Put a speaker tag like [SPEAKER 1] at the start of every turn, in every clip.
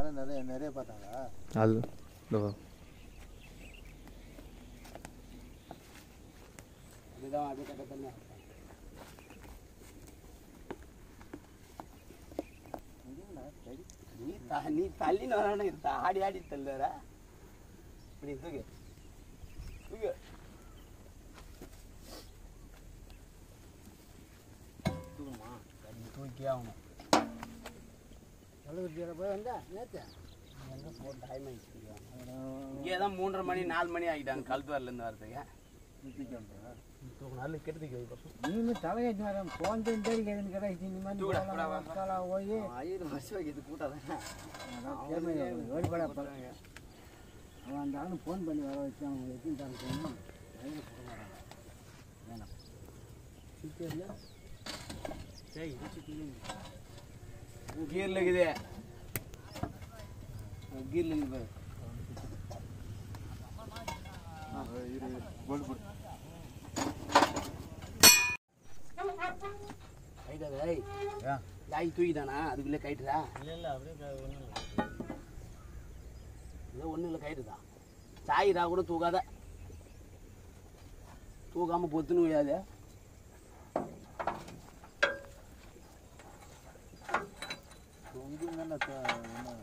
[SPEAKER 1] அதான் நிறைய நிறைய பார்த்தாங்களா
[SPEAKER 2] அது இதோ
[SPEAKER 3] இதுதான் அது கட்ட பண்ண நீ த நீ தள்ளின்னு வரணும் இது ஆடி ஆடி தள்ளுற இப்படி தூக்கு தூக்கு தூக்குமா தூக்கி ஆகணும்
[SPEAKER 1] போய் வந்தா நேற்று
[SPEAKER 3] எங்கே போட்டு டைம் ஆகிடுச்சு இங்கே தான் மூன்றரை மணி நாலு மணி ஆகிட்டாங்க கல்துவாரிலேருந்து வரதுக்கு தூக்கினாலும் கெடுத்துக்கு வைப்போம்
[SPEAKER 1] நீ தலையாச்சு வர போன் தேடி கேட்குன்னு கிடைச்சி நீ மாதிரி
[SPEAKER 3] தூக்குடா, போடா, வா, வா.
[SPEAKER 1] போய்
[SPEAKER 3] ஐயர் வருஷம் வைக்கிறது கூட்டாதான்
[SPEAKER 1] ஓடிப்படா அவன் அந்த ஆளு ஃபோன் பண்ணி வர வச்சு அவன் எத்தின்னு சொன்னான் வேணாம்
[SPEAKER 3] கீரில் இருக்குது கீரில் இருக்குது பாரு கைட்டாத ஏய்
[SPEAKER 1] ஏன்?
[SPEAKER 3] யாய் தூக்கிட்டானா அதுக்குள்ளே கைட்டுதா
[SPEAKER 1] இல்லை இல்லை அப்படியே ஒன்றும்
[SPEAKER 3] இல்லை ஒன்றும் இல்லை கைட்டுதா சாயிரா கூட தூக்காத தூக்காம பொத்துன்னு விடாது
[SPEAKER 1] தொங்கும் தானே தொங்கும்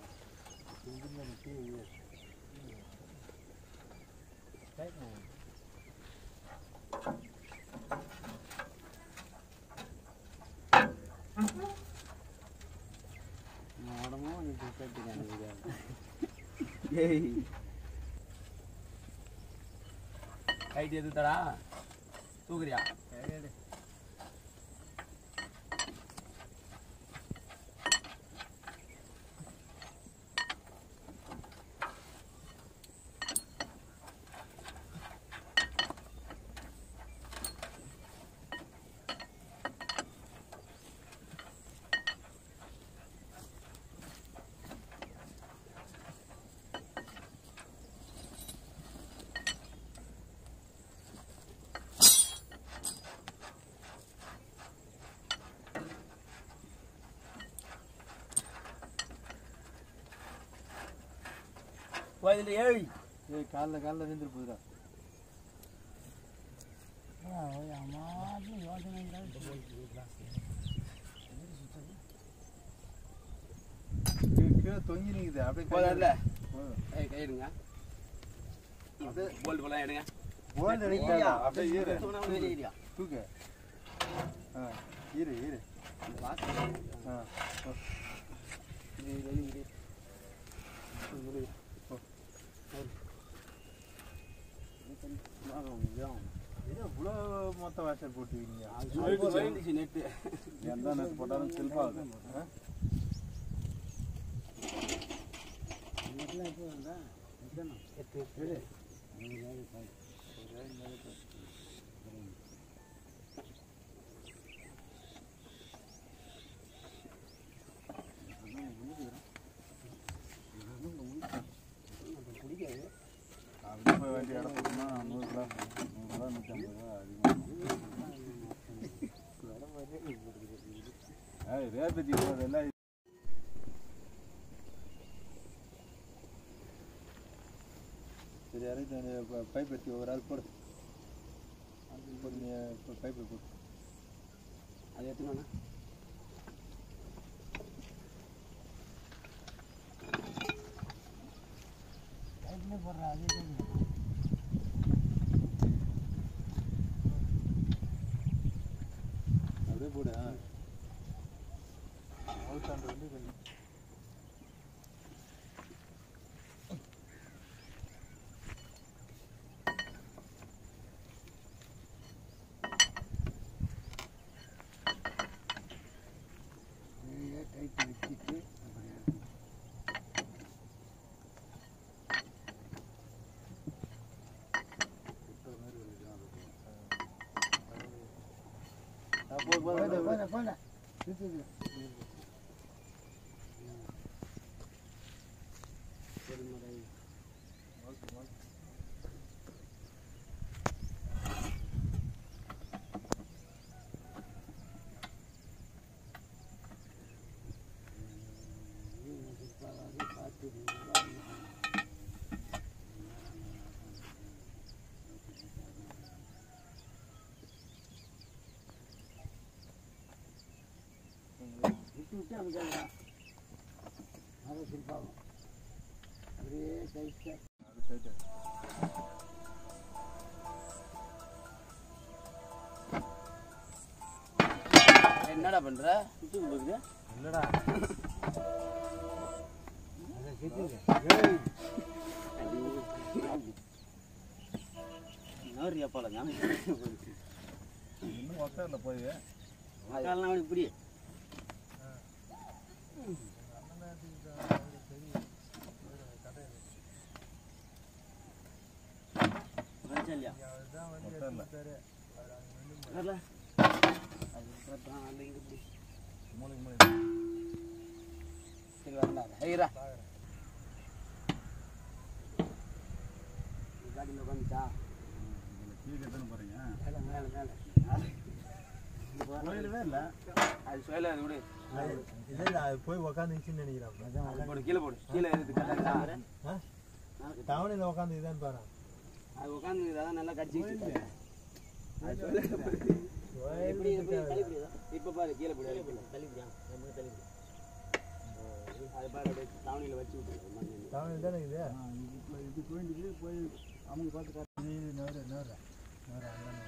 [SPEAKER 3] உடம்பும் கொஞ்சம் கைட்டுக்கான ஏய் கைட்டு எதுத்தடா தூக்குறியா இதில் ஏழு
[SPEAKER 1] ஏய் காலைல காலைல நின்று போயிடா கீழே தொங்கி நிக்குது அப்படியே கை
[SPEAKER 3] போதாதுல
[SPEAKER 1] போதும்.
[SPEAKER 3] ஏய் கை எடுங்க போல்டு போலாம் எடுங்க
[SPEAKER 1] போல்டு அடிக்காத, அப்படியே ஈரு
[SPEAKER 3] தூக்குனா வெளியே ஏறியா?
[SPEAKER 1] தூக்கு ஆ ஈரு ஈரு
[SPEAKER 3] இந்த வாசல்
[SPEAKER 1] ஆ
[SPEAKER 3] இது வெளியே இரு. இது வெளியே.
[SPEAKER 1] இது இவ்வளோ மொத்த வாஷர் போட்டுக்கிறீங்க
[SPEAKER 3] அது சும்மா போயிருந்துச்சு நெட்டு
[SPEAKER 1] எந்த நேரத்து போட்டாலும் செல்ஃபாகுது ஆ
[SPEAKER 3] எட்டு பிடிக்காது
[SPEAKER 1] அப்படியே போய் வேண்டிய இடம் போட்டோம்னா நூறு கிலோ நூறு கிலோ நூற்றம்பது ரூபா அதிகமாக ஏய் ரேபதி போதெல்லாம் சரி இறக்கி பைப் எடுத்து ஒரு ஆள் போடு அது போடு நீ பைப் போடு
[SPEAKER 3] அது எத்தனை
[SPEAKER 1] அப்படியே போடு ஆ அவுத்தாண்டு வந்து கொஞ்சம்
[SPEAKER 3] டைட் வச்சுட்டு
[SPEAKER 1] போ போ போ
[SPEAKER 3] பார்த்து சிரிப்பாகும் அப்படியே டைட்டாக
[SPEAKER 1] அடுத்து
[SPEAKER 3] என்னடா பண்ற சுத்து போகுது
[SPEAKER 1] இல்லடா
[SPEAKER 3] நோரியாப்பால
[SPEAKER 1] இன்னும் உக்காரில் போய்
[SPEAKER 3] அதெல்லாம் இப்படி வந்துச்சா இல்லையா
[SPEAKER 1] உக்காரில்
[SPEAKER 3] வரல அது அப்புறம் அந்த இங்க இப்படி
[SPEAKER 1] மூளைக்கு மூளை
[SPEAKER 3] சரி வரல ஐயரா காட்டியில் உட்காந்துச்சா
[SPEAKER 1] கீழே எத்தனை போகிறீங்க
[SPEAKER 3] மேலே மேலே மேலே
[SPEAKER 1] கோயிலவே இல்லை
[SPEAKER 3] அது சொல்ல அது விடு
[SPEAKER 2] இல்லை அது போய் உக்காந்துச்சுன்னு நினைக்கிறேன்
[SPEAKER 3] அது போடு கீழே போடு கீழே இருக்கு கரெக்டா
[SPEAKER 2] டவுனில் உக்காந்து இதான் பாரு
[SPEAKER 3] அது உட்காந்து அதான் நல்லா கடிச்சு வச்சிருக்காரு. அது சொல்ல எப்படி எப்படி தள்ளிப்பிடி இப்போ பாரு கீழே போடு தள்ளிப்பிடியா அது பாரு அப்படியே தாவணியில் வச்சு விட்டுருக்கு மண்ணு
[SPEAKER 2] டவுனில் தானே இது
[SPEAKER 1] இப்போ இது போயிட்டு போய் அவங்க பார்த்து காட்டு
[SPEAKER 2] இது நேரு நேரு நேரு அங்கே நேரு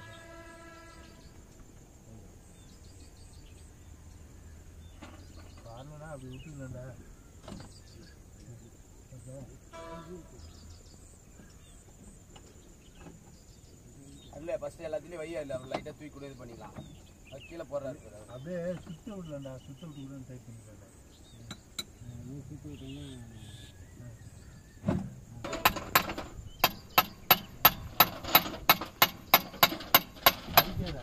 [SPEAKER 2] பாருங்கண்ணா அப்படி விட்டுக்கலாம்டா
[SPEAKER 3] அதில் ஃபஸ்ட்டு எல்லாத்துலேயும் வையா இல்லை அவர் லைட்டாக தூக்கி கூட இது பண்ணிக்கலாம் அது கீழே போடுறாரு பாரு அவர்.
[SPEAKER 2] அப்படியே சுத்த விடலாம்டா சுத்த விட்டு கூட டைப் பண்ணிக்கலாம்டா சுத்த விட்டோம்னா அடிக்காதா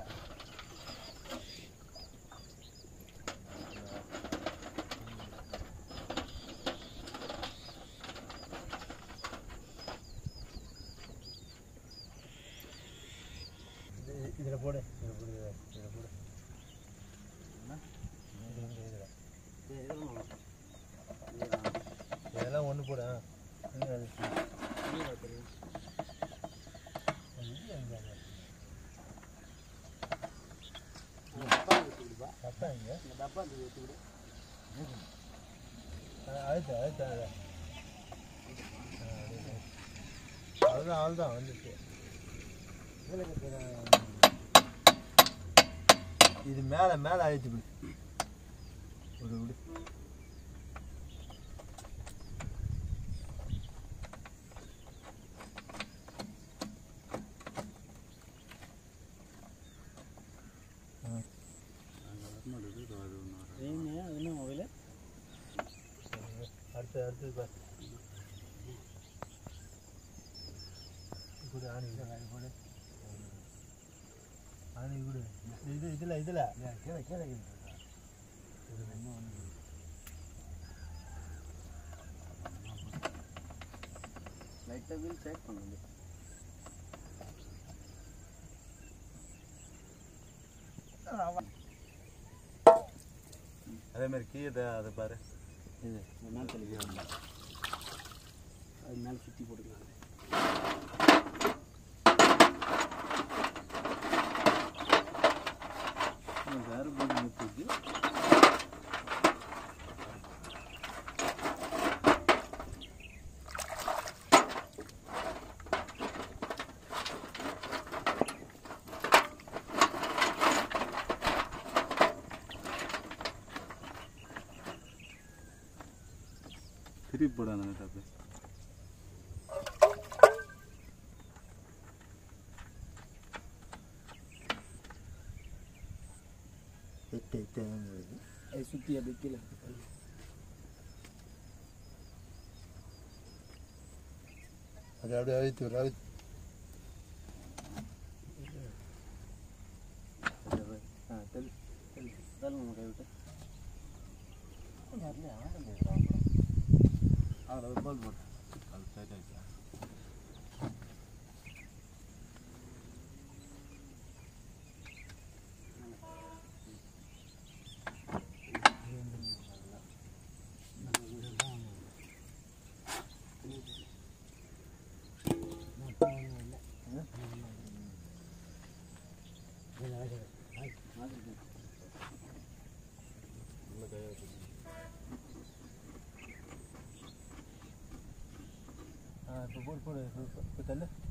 [SPEAKER 2] இது- இதுல போடு இதுல போடு இதுல போடு இது இங்க இதுல.
[SPEAKER 3] இது இதெல்லாம் நல்லா
[SPEAKER 2] இதெல்லாம் ஒன்று போடு ஆ. இங்க அது. அது இது எங்க அது?
[SPEAKER 3] டப்பா வச்சு விடுப்பா
[SPEAKER 2] சத்தம் இங்க
[SPEAKER 3] இந்த டப்பா தூக்கி வச்சு விடு
[SPEAKER 2] ஆ, அழுத்து அழுத்து அழுத்து ஆ, அழுத்து. அவ்வளோதான் அவ்வளோதான் வந்துச்சு இது மேலே மேலே அழுத்து விடு விடு விடு
[SPEAKER 3] என்ன மொபைல்
[SPEAKER 2] அடுத்து அடுத்து பார் கொடு ஆணி கொடு கொடு ஆணி கொடு இது இதில் இதில் கீழே கீழே
[SPEAKER 3] லைட்டாக வீல் சேக் பண்ணுங்க
[SPEAKER 1] அதே மாதிரி கீழே அதை பாரு
[SPEAKER 3] இது மேலே தெளிக்க அது மேலே சுற்றி போட்டுக்கலாம்
[SPEAKER 1] வேறு போய் நிறுத்திட்டு திருப்பி போடாங்க டாப்பு
[SPEAKER 2] எட்டு எட்டு வருது
[SPEAKER 3] அது சுற்றி அப்படி கீழே
[SPEAKER 2] அது அப்படியே அழுத்து விடு அழுத்து
[SPEAKER 1] ஆ தெளி தெளி தள்ளுங்க கை விட்டு அதில் ஒரு பால் போட்டு அது டைட் ஆகிடுச்சா இப்போ போடு போடு இப்போ தள்ளு